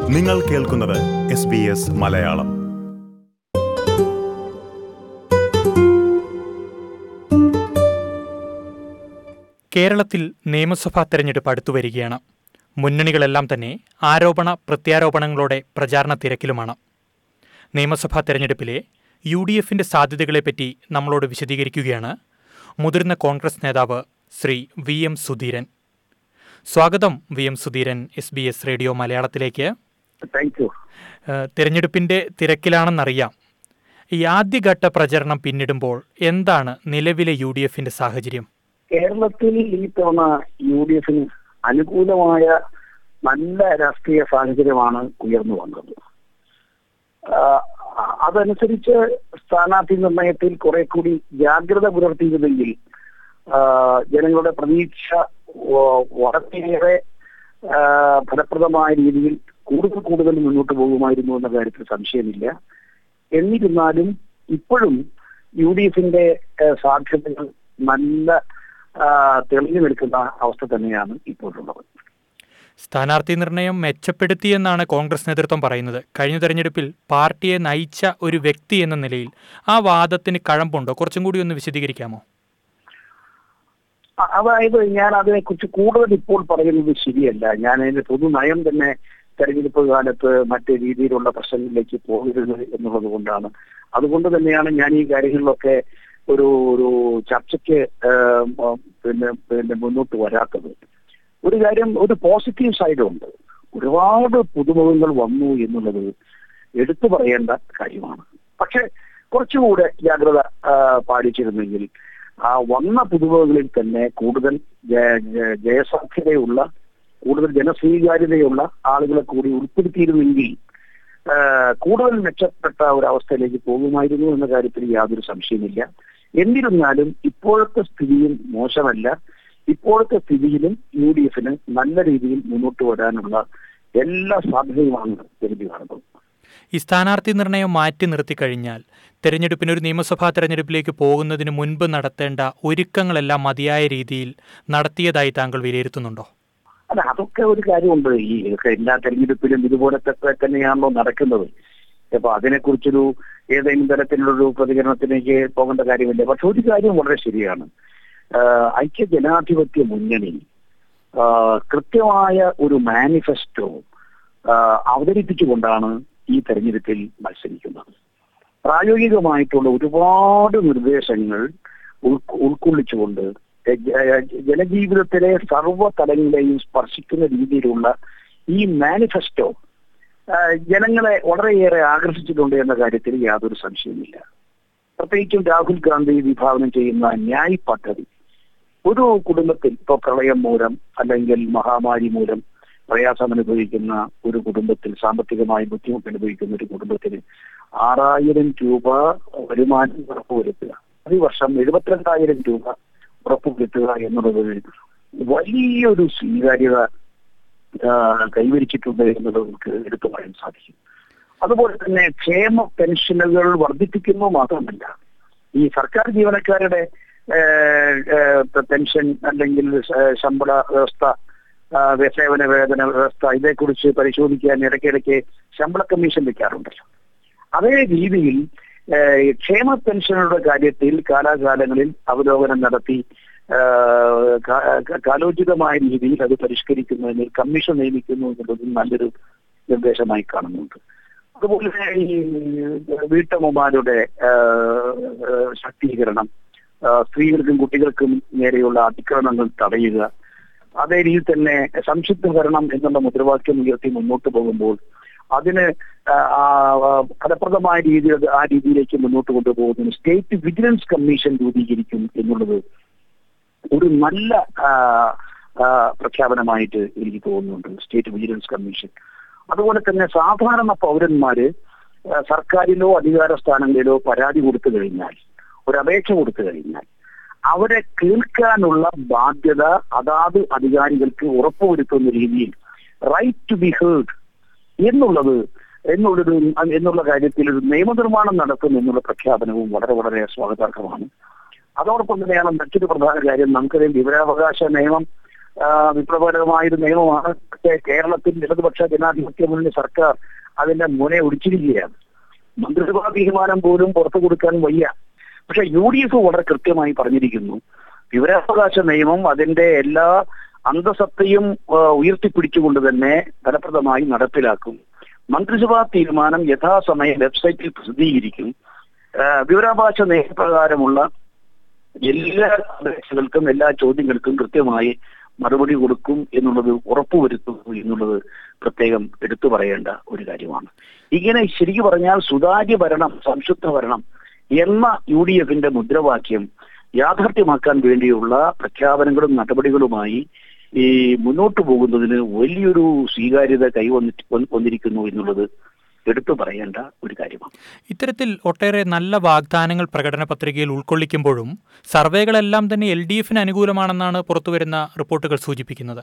നിങ്ങൾ കേൾക്കുന്നത് S B S Malayalam കേരളത്തിൽ നിയമസഭാ തെരഞ്ഞെടുപ്പ് അടുത്തുവരികയാണ് മുന്നണികളെല്ലാം തന്നെ ആരോപണ പ്രത്യാരോപണങ്ങളോടെ പ്രചാരണ തിരക്കിലുമാണ് നിയമസഭാ തെരഞ്ഞെടുപ്പിലെ യു ഡി എഫിന്റെ സാധ്യതകളെപ്പറ്റി നമ്മളോട് വിശദീകരിക്കുകയാണ് മുതിർന്ന കോൺഗ്രസ് നേതാവ് ശ്രീ വി എം സുധീരൻ സ്വാഗതം V M Sudheeran S B S radio മലയാളത്തിലേക്ക് താങ്ക് യു ഏഹ്, തിരഞ്ഞെടുപ്പിന്റെ തിരക്കിലാണെന്നറിയാം ഈ ആദ്യഘട്ട പ്രചരണം പിന്നിടുമ്പോൾ എന്താണ് നിലവിലെ യു ഡി എഫിന്റെ സാഹചര്യം കേരളത്തിൽ ഈ തവണ യു ഡി എഫിന് അനുകൂലമായ നല്ല രാഷ്ട്രീയ സാഹചര്യമാണ് ഉയർന്നു വന്നത് ആ, അതനുസരിച്ച് സ്ഥാനാർത്ഥി നിർണയത്തിൽ കുറെ കൂടി ജാഗ്രത പുലർത്തിയിരുന്നെങ്കിൽ ആ, ജനങ്ങളുടെ പ്രതീക്ഷ വ- വളരെയേറെ ആ, ഫലപ്രദമായ രീതിയിൽ കൂടുതൽ കൂടുതൽ മുന്നോട്ട് പോകുമായിരുന്നു എന്ന കാര്യത്തിൽ സംശയമില്ല എന്നിരുന്നാലും ഇപ്പോഴും യു ഡി എഫിന്റെ സാധ്യതകൾ നല്ല ആ, തെളിഞ്ഞു നിൽക്കുന്ന അവസ്ഥ തന്നെയാണ് ഇപ്പോഴുള്ളത് സ്ഥാനാർത്ഥി നിർണയം മെച്ചപ്പെടുത്തിയെന്നാണ് കോൺഗ്രസ് നേതൃത്വം പറയുന്നത് കഴിഞ്ഞ തെരഞ്ഞെടുപ്പിൽ പാർട്ടിയെ നയിച്ച ഒരു വ്യക്തി എന്ന നിലയിൽ ആ വാദത്തിന് കഴമ്പുണ്ടോ കുറച്ചും കൂടി ഒന്ന് വിശദീകരിക്കാമോ അ- അതായത് ഞാൻ അതിനെക്കുറിച്ച് കൂടുതൽ ഇപ്പോൾ പറയുന്നത് ശരിയല്ല ഞാൻ അതിന്റെ പൊതു നയം തന്നെ തെരഞ്ഞെടുപ്പ് കാലത്ത് മറ്റു രീതിയിലുള്ള പ്രശ്നങ്ങളിലേക്ക് പോകരുത് എന്നുള്ളത് കൊണ്ടാണ് അതുകൊണ്ട് തന്നെയാണ് ഞാൻ ഈ കാര്യങ്ങളിലൊക്കെ ഒരു ഒരു ചർച്ചയ്ക്ക് ഏം, ഉം, പിന്നെ പിന്നെ മുന്നോട്ട് വരാത്തത് ഒരു കാര്യം ഒരു പോസിറ്റീവ് സൈഡും ഉണ്ട് ഒരുപാട് പുതുമുഖങ്ങൾ വന്നു എന്നുള്ളത് എടുത്തു പറയേണ്ട കാര്യമാണ് പക്ഷെ കുറച്ചുകൂടെ ജാഗ്രത ആ, പാലിച്ചിരുന്നെങ്കിൽ ആ വന്ന പുതുമുഖങ്ങളിൽ തന്നെ കൂടുതൽ ജയ- ജയ- ജയസാധ്യതയുള്ള കൂടുതൽ ജനസ്വീകാര്യതയുള്ള ആളുകളെ കൂടി ഉൾപ്പെടുത്തിയിരുന്നെങ്കിൽ ആ, കൂടുതൽ മെച്ചപ്പെട്ട ഒരു അവസ്ഥയിലേക്ക് പോകുമായിരുന്നു എന്ന കാര്യത്തിൽ യാതൊരു സംശയമില്ല എന്നിരുന്നാലും ഇപ്പോഴത്തെ സ്ഥിതിയും മോശമല്ല ഇപ്പോഴത്തെ സ്ഥിതിയിലും യു ഡി എഫിന് നല്ല രീതിയിൽ മുന്നോട്ട് വരാനുള്ള എല്ലാ സാധ്യതയുമാണ് എനിക്ക് കാണുന്നത് ഈ സ്ഥാനാർത്ഥി നിർണയം മാറ്റി നിർത്തിക്കഴിഞ്ഞാൽ തെരഞ്ഞെടുപ്പിന് ഒരു നിയമസഭാ തെരഞ്ഞെടുപ്പിലേക്ക് പോകുന്നതിന് മുൻപ് നടത്തേണ്ട ഒരുക്കങ്ങളെല്ലാം മതിയായ രീതിയിൽ നടത്തിയതായി താങ്കൾ വിലയിരുത്തുന്നുണ്ടോ അല്ല അതൊക്കെ ഒരു കാര്യമുണ്ട് ഈ ഒക്കെ എല്ലാ തെരഞ്ഞെടുപ്പിലും ഇതുപോലത്തെ ഒക്കെ തന്നെയാണല്ലോ നടക്കുന്നത് അപ്പൊ അതിനെക്കുറിച്ചൊരു ഏതെങ്കിലും തരത്തിലുള്ളൊരു പ്രതികരണത്തിലേക്ക് പോകേണ്ട കാര്യമില്ല പക്ഷെ ഒരു കാര്യം വളരെ ശരിയാണ് ആഹ് ഐക്യ ജനാധിപത്യ മുന്നണി ആഹ് കൃത്യമായ ഒരു മാനിഫെസ്റ്റോ ആഹ് അവതരിപ്പിച്ചുകൊണ്ടാണ് ഈ തെരഞ്ഞെടുപ്പിൽ മത്സരിക്കുന്നത് പ്രായോഗികമായിട്ടുള്ള ഒരുപാട് നിർദ്ദേശങ്ങൾ ഉൾ- ഉൾക്കൊള്ളിച്ചുകൊണ്ട് ജ- ജനജീവിതത്തിലെ സർവ്വതലങ്ങളെയും സ്പർശിക്കുന്ന രീതിയിലുള്ള ഈ മാനിഫെസ്റ്റോ ആ, ജനങ്ങളെ വളരെയേറെ ആകർഷിച്ചിട്ടുണ്ട് എന്ന കാര്യത്തിൽ യാതൊരു സംശയവുമില്ല പ്രത്യേകിച്ചും രാഹുൽ ഗാന്ധി വിഭാവനം ചെയ്യുന്ന ന്യായ് പദ്ധതി ഒരു കുടുംബത്തിൽ ഇപ്പൊ പ്രളയം മൂലം അല്ലെങ്കിൽ മഹാമാരി മൂലം പ്രയാസം അനുഭവിക്കുന്ന ഒരു കുടുംബത്തിൽ സാമ്പത്തികമായി ബുദ്ധിമുട്ട് അനുഭവിക്കുന്ന ഒരു കുടുംബത്തിന് ആറായിരം രൂപ വരുമാനം ഉറപ്പുവരുത്തുക പ്രതിവർഷം എഴുപത്തിരണ്ടായിരം രൂപ ഉറപ്പുവരുത്തുക എന്നുള്ളത് വലിയൊരു സ്വീകാര്യത ആ, കൈവരിച്ചിട്ടുണ്ട് എന്നുള്ളത് നമുക്ക് എടുത്തു പറയാൻ സാധിക്കും അതുപോലെ തന്നെ ക്ഷേമ പെൻഷനുകൾ വർദ്ധിപ്പിക്കുന്നു മാത്രമല്ല ഈ സർക്കാർ ജീവനക്കാരുടെ ഏ, ഏ, പെൻഷൻ അല്ലെങ്കിൽ ശ- ശമ്പള വ്യവസ്ഥ ആ, സേവന വേതന വ്യവസ്ഥ ഇതേക്കുറിച്ച് പരിശോധിക്കാൻ ഇടയ്ക്കിടയ്ക്ക് ശമ്പള കമ്മീഷൻ വെക്കാറുണ്ടല്ലോ അതേ രീതിയിൽ ഏ, ക്ഷേമ പെൻഷനുകളുടെ കാര്യത്തിൽ കാലാകാലങ്ങളിൽ അവലോകനം നടത്തി ആ, കാ- കാ- കാലോചിതമായ രീതിയിൽ അത് പരിഷ്കരിക്കുന്നതിന് ഒരു കമ്മീഷൻ നിയമിക്കുന്നു എന്നുള്ളത് നല്ലൊരു നിർദ്ദേശമായി കാണുന്നുണ്ട് അതുപോലെ ഈ വീട്ടമ്മമാരുടെ ആ, ആ, ശാക്തീകരണം ആ, സ്ത്രീകൾക്കും കുട്ടികൾക്കും നേരെയുള്ള അതിക്രമങ്ങൾ തടയുക അതേ രീതിയിൽ തന്നെ സംക്ഷിപ്ത ഭരണം എന്നുള്ള മുദ്രാവാക്യം ഉയർത്തി മുന്നോട്ട് പോകുമ്പോൾ അതിന് ആ, ആ, ഫലപ്രദമായ രീതിയിൽ അത് ആ രീതിയിലേക്ക് മുന്നോട്ട് കൊണ്ടുപോകുന്നതിന് സ്റ്റേറ്റ് വിജിലൻസ് കമ്മീഷൻ രൂപീകരിക്കും എന്നുള്ളത് ഒരു നല്ല ആ, ആ, പ്രഖ്യാപനമായിട്ട് എനിക്ക് തോന്നുന്നുണ്ട് സ്റ്റേറ്റ് വിജിലൻസ് കമ്മീഷൻ അതുപോലെ തന്നെ സാധാരണ പൗരന്മാര് ആ, സർക്കാരിലോ അധികാര സ്ഥാനങ്ങളിലോ പരാതി കൊടുത്തു കഴിഞ്ഞാൽ ഒരു അപേക്ഷ കൊടുത്തു കഴിഞ്ഞാൽ അവരെ കേൾക്കാനുള്ള ബാധ്യത അതാത് അധികാരികൾക്ക് ഉറപ്പുവരുത്തുന്ന രീതിയിൽ റൈറ്റ് ടു ബി ഹേർഡ് എന്നുള്ളത് എന്നുള്ളൊരു എന്നുള്ള കാര്യത്തിൽ ഒരു നിയമനിർമ്മാണം നടത്തും എന്നുള്ള പ്രഖ്യാപനവും വളരെ വളരെ സ്വാഗതാർഹമാണ് അതോടൊപ്പം തന്നെയാണ് മറ്റൊരു പ്രധാന കാര്യം നമുക്കറിയാം വിവരാവകാശ നിയമം ആ, വിപ്ലവകരമായൊരു നിയമമാണ് പക്ഷേ കേരളത്തിൽ ഇടതുപക്ഷ ജനാധിപത്യ മുന്നണി സർക്കാർ അതിന്റെ മുന ഒടിച്ചിരിക്കുകയാണ് മന്ത്രിസഭാ തീരുമാനം പോലും പുറത്തു കൊടുക്കാൻ വയ്യ പക്ഷെ യു ഡി എഫ് വളരെ കൃത്യമായി പറഞ്ഞിരിക്കുന്നു വിവരാവകാശ നിയമം അതിന്റെ എല്ലാ അന്തസത്തയും ആ, ഉയർത്തിപ്പിടിച്ചുകൊണ്ട് തന്നെ ഫലപ്രദമായി നടപ്പിലാക്കും മന്ത്രിസഭാ തീരുമാനം യഥാസമയം വെബ്സൈറ്റിൽ പ്രസിദ്ധീകരിക്കും ആ, വിവരാവകാശ നിയമപ്രകാരമുള്ള എല്ലാ അപേക്ഷകൾക്കും എല്ലാ ചോദ്യങ്ങൾക്കും കൃത്യമായി മറുപടി കൊടുക്കും എന്നുള്ളത് ഉറപ്പുവരുത്തുന്നു എന്നുള്ളത് പ്രത്യേകം എടുത്തു പറയേണ്ട ഒരു കാര്യമാണ് ഇങ്ങനെ ശരിക്കു പറഞ്ഞാൽ സുതാര്യ ഭരണം സംശുദ്ധ ഭരണം എന്ന യു ഡി എഫിന്റെ മുദ്രാവാക്യം യാഥാർത്ഥ്യമാക്കാൻ വേണ്ടിയുള്ള പ്രഖ്യാപനങ്ങളും നടപടികളുമായി ഈ മുന്നോട്ട് പോകുന്നതിന് വലിയൊരു സ്വീകാര്യത കൈവന്നിട്ട് വന്ന് വന്നിരിക്കുന്നു എന്നുള്ളത് എടുത്തു പറയേണ്ട ഒരു കാര്യമാണ് ഇത്തരത്തിൽ ഒട്ടേറെ നല്ല വാഗ്ദാനങ്ങൾ പ്രകടന പത്രികയിൽ ഉൾക്കൊള്ളിക്കുമ്പോഴും സർവേകളെല്ലാം തന്നെ എൽ ഡി എഫിന് അനുകൂലമാണെന്നാണ് പുറത്തുവരുന്ന റിപ്പോർട്ടുകൾ സൂചിപ്പിക്കുന്നത്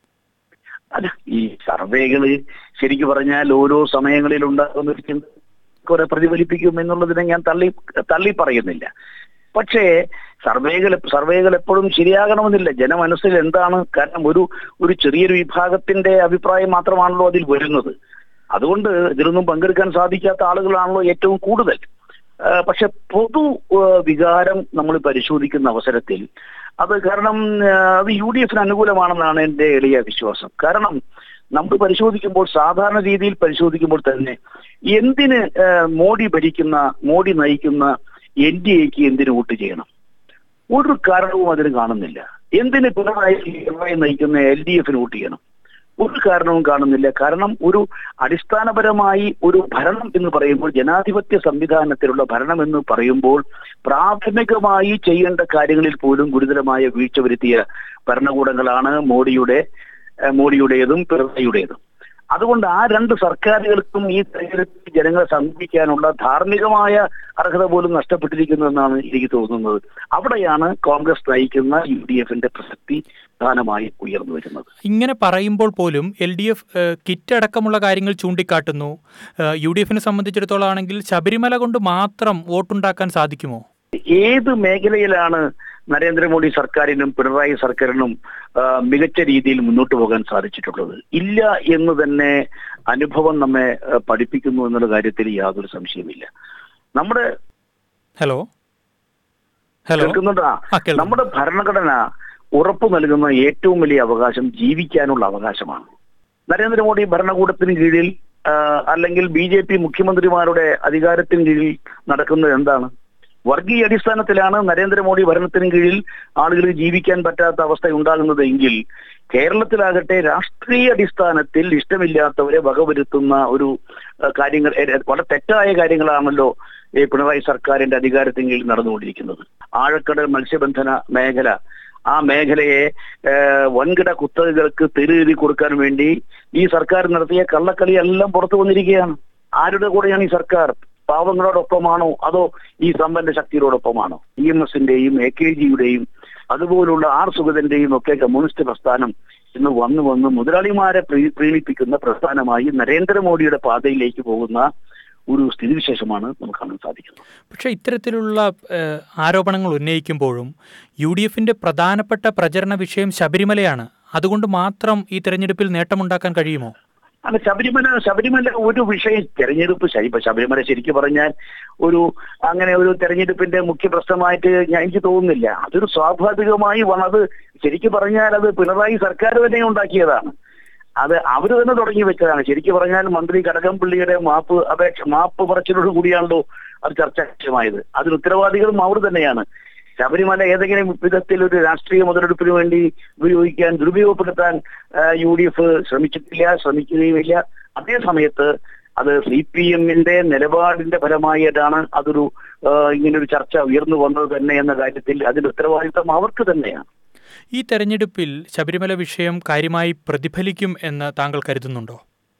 അല്ല ഈ സർവേകള് ശരിക്കു പറഞ്ഞാൽ ഓരോ സമയങ്ങളിൽ ഉണ്ടാകുന്ന ഒരു ചിന്ത കുറെ പ്രതിഫലിപ്പിക്കും എന്നുള്ളതിനെ ഞാൻ തള്ളി തള്ളി പറയുന്നില്ല പക്ഷേ സർവേകൾ സർവേകൾ എപ്പോഴും ശരിയാകണമെന്നില്ല ജനമനസ്സിൽ എന്താണ് കാരണം ഒരു ഒരു ചെറിയൊരു വിഭാഗത്തിന്റെ അഭിപ്രായം മാത്രമാണല്ലോ അതിൽ വരുന്നത് അതുകൊണ്ട് ഇതിലൊന്നും പങ്കെടുക്കാൻ സാധിക്കാത്ത ആളുകളാണല്ലോ ഏറ്റവും കൂടുതൽ ആ, പക്ഷെ പൊതു ആ, വികാരം നമ്മൾ പരിശോധിക്കുന്ന അവസരത്തിൽ അത് കാരണം ആ, അത് യു ഡി എഫിന് അനുകൂലമാണെന്നാണ് എന്റെ എളിയ വിശ്വാസം കാരണം നമ്മൾ പരിശോധിക്കുമ്പോൾ സാധാരണ രീതിയിൽ പരിശോധിക്കുമ്പോൾ തന്നെ എന്തിന് ആ, മോഡി ഭരിക്കുന്ന മോഡി നയിക്കുന്ന എൻ ഡി എക്ക് എന്തിന് വോട്ട് ചെയ്യണം ഒരു കാരണവും അതിന് കാണുന്നില്ല എന്തിന് പിണറായി പിണറായി നയിക്കുന്ന എൽ ഡി എഫിന് വോട്ട് ചെയ്യണം ഒരു കാരണവും കാണുന്നില്ല കാരണം ഒരു അടിസ്ഥാനപരമായി ഒരു ഭരണം എന്ന് പറയുമ്പോൾ ജനാധിപത്യ സംവിധാനത്തിലുള്ള ഭരണം എന്ന് പറയുമ്പോൾ പ്രാഥമികമായി ചെയ്യേണ്ട കാര്യങ്ങളിൽ പോലും ഗുരുതരമായ വീഴ്ച വരുത്തിയ ഭരണകൂടങ്ങളാണ് മോഡിയുടെ ഏഹ് മോഡിയുടേതും പിണറായിയുടേതും അതുകൊണ്ട് ആ രണ്ട് സർക്കാരുകൾക്കും ഈ തെരഞ്ഞെടുപ്പിൽ ജനങ്ങളെ സമീപിക്കാനുള്ള ധാർമ്മികമായ അർഹത പോലും നഷ്ടപ്പെട്ടിരിക്കുന്നു എന്നാണ് എനിക്ക് തോന്നുന്നത് അവിടെയാണ് കോൺഗ്രസ് നയിക്കുന്ന യു ഡി എഫിന്റെ പ്രസക്തി പ്രധാനമായി ഉയർന്നു വരുന്നത് ഇങ്ങനെ പറയുമ്പോൾ പോലും എൽ ഡി എഫ് കിറ്റ് അടക്കമുള്ള കാര്യങ്ങൾ ചൂണ്ടിക്കാട്ടുന്നു ഏഹ്, യു ഡി എഫിനെ സംബന്ധിച്ചിടത്തോളം ആണെങ്കിൽ ശബരിമല കൊണ്ട് മാത്രം വോട്ടുണ്ടാക്കാൻ സാധിക്കുമോ ഏത് മേഖലയിലാണ് നരേന്ദ്രമോദി സർക്കാരിനും പിണറായി സർക്കാരിനും ആ, മികച്ച രീതിയിൽ മുന്നോട്ട് പോകാൻ സാധിച്ചിട്ടുള്ളത് ഇല്ല എന്ന് തന്നെ അനുഭവം നമ്മെ ആ, പഠിപ്പിക്കുന്നു എന്നുള്ള കാര്യത്തിൽ യാതൊരു സംശയമില്ല നമ്മുടെ ഹലോ ഹലോ കേൾക്കുന്നുണ്ടാ ആ, കേൾക്കുന്നു. നമ്മുടെ ഭരണഘടന ഉറപ്പു നൽകുന്ന ഏറ്റവും വലിയ അവകാശം ജീവിക്കാനുള്ള അവകാശമാണ് നരേന്ദ്രമോദി ഭരണകൂടത്തിന് കീഴിൽ ആ, അല്ലെങ്കിൽ ബി ജെ പി മുഖ്യമന്ത്രിമാരുടെ അധികാരത്തിന് കീഴിൽ നടക്കുന്നത് എന്താണ് വർഗീയ അടിസ്ഥാനത്തിലാണ് നരേന്ദ്രമോദി ഭരണത്തിന് കീഴിൽ ആളുകൾക്ക് ജീവിക്കാൻ പറ്റാത്ത അവസ്ഥ ഉണ്ടാകുന്നത് എങ്കിൽ കേരളത്തിലാകട്ടെ രാഷ്ട്രീയ അടിസ്ഥാനത്തിൽ ഇഷ്ടമില്ലാത്തവരെ വകവരുത്തുന്ന ഒരു ആ, കാര്യങ്ങൾ ഏ, വളരെ തെറ്റായ കാര്യങ്ങളാണല്ലോ ഈ പിണറായി സർക്കാരിന്റെ അധികാരത്തിന് കീഴിൽ നടന്നുകൊണ്ടിരിക്കുന്നത് ആഴക്കടൽ മത്സ്യബന്ധന മേഖല ആ മേഖലയെ ഏഹ്, വൻകിട കുത്തകകൾക്ക് തെരുതി കൊടുക്കാൻ വേണ്ടി ഈ സർക്കാർ നടത്തിയ കള്ളക്കളി എല്ലാം പുറത്തു വന്നിരിക്കുകയാണ് ആരുടെ കൂടെയാണ് ഈ സർക്കാർ പാവങ്ങളോടൊപ്പമാണോ അതോ ഈ സമ്പന്ന ശക്തിയോടൊപ്പമാണോ ഇ എം എസിന്റെയും എ കെ ജിയുടെയും അതുപോലുള്ള ആർ സുഗതന്റെയും ഒക്കെ കമ്മ്യൂണിസ്റ്റ് പ്രസ്ഥാനം ഇന്ന് വന്നു വന്ന് മുതലാളിമാരെ പ്രീ- പ്രീണിപ്പിക്കുന്ന പ്രസ്ഥാനമായി നരേന്ദ്രമോദിയുടെ പാതയിലേക്ക് പോകുന്ന ഒരു സ്ഥിതിവിശേഷമാണ് നമുക്ക് കാണാൻ സാധിക്കുന്നത് പക്ഷേ ഇത്തരത്തിലുള്ള ഏഹ്, ആരോപണങ്ങൾ ഉന്നയിക്കുമ്പോഴും യു ഡി എഫിന്റെ പ്രധാനപ്പെട്ട പ്രചരണ വിഷയം ശബരിമലയാണ് അതുകൊണ്ട് മാത്രം ഈ തെരഞ്ഞെടുപ്പിൽ നേട്ടമുണ്ടാക്കാൻ കഴിയുമോ അല്ല ശബരിമല ശബരിമല ഒരു വിഷയം തെരഞ്ഞെടുപ്പ് ശരി ഇപ്പൊ ശബരിമല ശരിക്കും പറഞ്ഞാൽ ഒരു അങ്ങനെ ഒരു തെരഞ്ഞെടുപ്പിന്റെ മുഖ്യ പ്രശ്നമായിട്ട് ഞാൻ എനിക്ക് തോന്നുന്നില്ല അതൊരു സ്വാഭാവികമായി വന്നത് ശരിക്കും പറഞ്ഞാൽ അത് പിണറായി സർക്കാർ തന്നെ ഉണ്ടാക്കിയതാണ് അത് അവർ തന്നെ തുടങ്ങി വെച്ചതാണ് ശരിക്കും പറഞ്ഞാൽ മന്ത്രി കടകംപള്ളിയുടെ മാപ്പ് അപേക്ഷ മാപ്പ് പറച്ചിലോട് കൂടിയാണല്ലോ അത് ചർച്ച വിഷയമായത് അതിന് ഉത്തരവാദികളും അവർ തന്നെയാണ് ശബരിമല ഏതെങ്കിലും വിധത്തിൽ ഒരു രാഷ്ട്രീയ മുതലെടുപ്പിന് വേണ്ടി ഉപയോഗിക്കാൻ ദുരുപയോഗപ്പെടുത്താൻ യു ഡി എഫ് ശ്രമിച്ചിട്ടില്ല ശ്രമിക്കുകയുമില്ല അതേ സമയത്ത് അത് സി പി എമ്മിന്റെ നിലപാടിന്റെ ഫലമായിട്ടാണ് അതൊരു ആ, ഇങ്ങനൊരു ചർച്ച ഉയർന്നു വന്നത് തന്നെ എന്ന കാര്യത്തിൽ അതിന്റെ ഉത്തരവാദിത്തം അവർക്ക് തന്നെയാണ് ഈ തെരഞ്ഞെടുപ്പിൽ ശബരിമല വിഷയം കാര്യമായി പ്രതിഫലിക്കും എന്ന് താങ്കൾ കരുതുന്നുണ്ടോ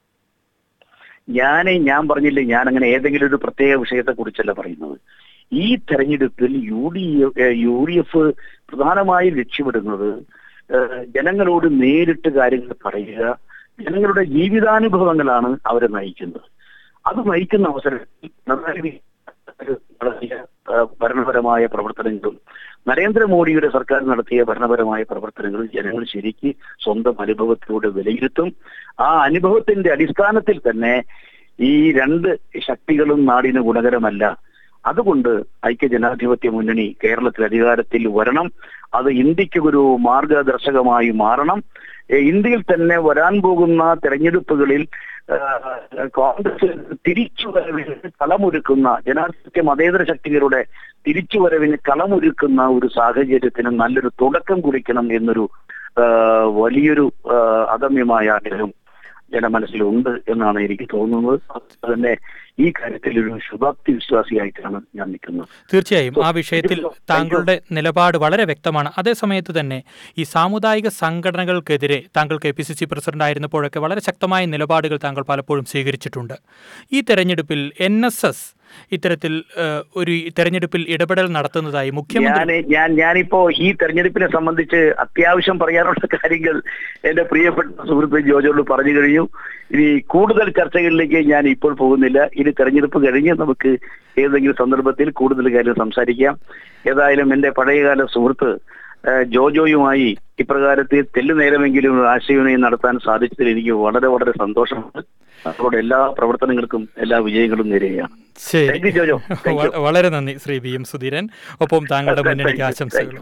ഞാൻ ഞാൻ പറഞ്ഞില്ലേ ഞാൻ അങ്ങനെ ഏതെങ്കിലും ഒരു പ്രത്യേക വിഷയത്തെ കുറിച്ചല്ല പറയുന്നത് ഈ തെരഞ്ഞെടുപ്പിൽ U D U D F പ്രധാനമായും ലക്ഷ്യമിടുന്നത് ഏഹ്, ജനങ്ങളോട് നേരിട്ട് കാര്യങ്ങൾ പറയുക ജനങ്ങളുടെ ജീവിതാനുഭവങ്ങളാണ് അവരെ നയിക്കുന്നത് അത് നയിക്കുന്ന അവസരത്തിൽ പിണറായി വിജയൻ നടത്തിയ ഏഹ്, ഭരണപരമായ പ്രവർത്തനങ്ങളും നരേന്ദ്രമോദിയുടെ സർക്കാർ നടത്തിയ ഭരണപരമായ പ്രവർത്തനങ്ങൾ ജനങ്ങൾ ശരിക്ക് സ്വന്തം അനുഭവത്തിലൂടെ വിലയിരുത്തും ആ അനുഭവത്തിന്റെ അടിസ്ഥാനത്തിൽ തന്നെ ഈ രണ്ട് ശക്തികളും നാടിന് ഗുണകരമല്ല അതുകൊണ്ട് ഐക്യജനാധിപത്യ മുന്നണി കേരളത്തിൽ അധികാരത്തിൽ വരണം അത് ഇന്ത്യക്ക് ഒരു മാർഗദർശകമായി മാറണം ഏ, ഇന്ത്യയിൽ തന്നെ വരാൻ പോകുന്ന തെരഞ്ഞെടുപ്പുകളിൽ ആ, കോൺഗ്രസ് തിരിച്ചുവരവിന് കളമൊരുക്കുന്ന ജനാധിപത്യ മതേതര ശക്തികളുടെ തിരിച്ചുവരവിന് കളമൊരുക്കുന്ന ഒരു സാഹചര്യത്തിന് നല്ലൊരു തുടക്കം കുറിക്കണം എന്നൊരു ആ, വലിയൊരു ആ, അദമ്യമായ ആഗ്രഹം ജനമനസ്സിലുണ്ട് എന്നാണ് എനിക്ക് തോന്നുന്നത് അതുകൊണ്ട് തന്നെ ഈ കാര്യത്തിൽ ഒരു ശുഭാപ്തി വിശ്വാസിയായിട്ടാണ് ഞാൻ നിൽക്കുന്നത് തീർച്ചയായും ആ വിഷയത്തിൽ Thank you. താങ്കളുടെ നിലപാട് വളരെ വ്യക്തമാണ് അതേസമയത്ത് തന്നെ ഈ സാമുദായിക സംഘടനകൾക്കെതിരെ താങ്കൾ K P C C president ആയിരുന്നപ്പോഴൊക്കെ വളരെ ശക്തമായ നിലപാടുകൾ താങ്കൾ പലപ്പോഴും സ്വീകരിച്ചിട്ടുണ്ട് ഈ തെരഞ്ഞെടുപ്പിൽ എൻ എസ് എസ് ഇത്തരത്തിൽ ഏഹ്, ഒരു തെരഞ്ഞെടുപ്പിൽ ഇടപെടൽ നടത്തുന്നതായി മുഖ്യമന്ത്രി ഞാൻ ഞാൻ ഞാനിപ്പോ ഈ തെരഞ്ഞെടുപ്പിനെ സംബന്ധിച്ച് അത്യാവശ്യം പറയാനുള്ള കാര്യങ്ങൾ എന്റെ പ്രിയപ്പെട്ട സുഹൃത്ത് ജോജോട് പറഞ്ഞു കഴിഞ്ഞു ഇനി കൂടുതൽ ചർച്ചകളിലേക്ക് ഞാൻ ഇപ്പോൾ പോകുന്നില്ല ഇനി തെരഞ്ഞെടുപ്പ് കഴിഞ്ഞ് നമുക്ക് ഏതെങ്കിലും സന്ദർഭത്തിൽ കൂടുതൽ കാര്യം സംസാരിക്കാം ഏതായാലും എന്റെ പഴയകാല സുഹൃത്ത് ആ, ജോജോയുമായി ഇപ്രകാരത്തിൽ തെല്ലു നേരമെങ്കിലും ഒരു ആശയവിനിമയം നടത്താൻ സാധിച്ചതിൽ എനിക്ക് വളരെ വളരെ സന്തോഷമുണ്ട് അവരുടെ എല്ലാ പ്രവർത്തനങ്ങൾക്കും എല്ലാ വിജയങ്ങളും നേരുകയാണ് ശരി Thank you, Jojo. Thank you. വ- വളരെ നന്ദി ശ്രീ വി എം സുധീരൻ ഒപ്പം താങ്കളുടെ Thank you, മുന്നണിക്ക് thank ആശംസകളും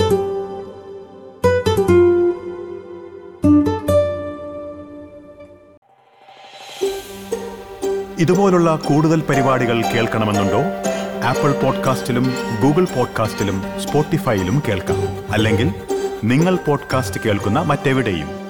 ഇതുപോലുള്ള കൂടുതൽ പരിപാടികൾ കേൾക്കണമെന്നുണ്ടോ ആപ്പിൾ പോഡ്കാസ്റ്റിലും ഗൂഗിൾ പോഡ്കാസ്റ്റിലും സ്പോട്ടിഫൈയിലും കേൾക്കാം അല്ലെങ്കിൽ നിങ്ങൾ പോഡ്കാസ്റ്റ് കേൾക്കുന്ന മറ്റെവിടെയും